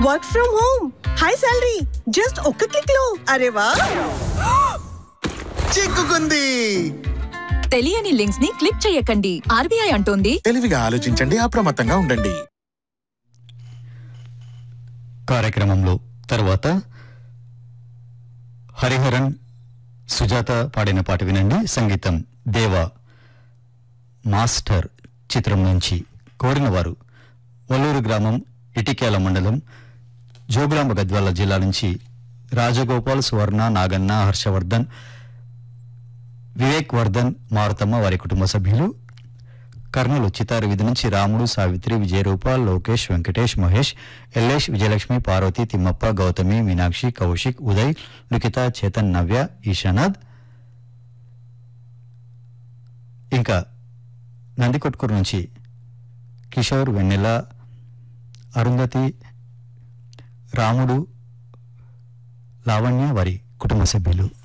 work from home high salary just ఒక్క click లో అరే వా చిక్కుకుంది తెలియని లింక్స్ ని క్లిక్ చేయకండి ఆర్బీఐ అంటోంది తెలివిగా ఆలోచించండి అప్రమత్తంగా ఉండండి కార్యక్రమంలో తర్వాత హరిహరన్ సుజాత పాడిన పాట వినండి సంగీతం దేవా మాస్టర్ చిత్రం నుంచి కోరినవారు వల్లూరు గ్రామం ఇటికేల మండలం జోగులాంబ గద్వాల జిల్లా నుంచి రాజగోపాల్ సువర్ణ నాగన్న హర్షవర్ధన్ వివేక్ వర్ధన్ మారుతమ్మ వారి కుటుంబ సభ్యులు కర్నూలు చితారు వీధి నుంచి రాముడు సావిత్రి విజయరూప లోకేష్ వెంకటేష్ మహేష్ ఎల్లేష్ విజయలక్ష్మి పార్వతి తిమ్మప్ప గౌతమి మీనాక్షి కౌశిక్ ఉదయ్ లిఖిత చేతన్ నవ్య ఈశానాథ్ ఇంకా నందికొట్కూరు నుంచి కిషోర్ వెన్నెల అరుంధతి రాముడు లావణ్య వారి కుటుంబ సభ్యులు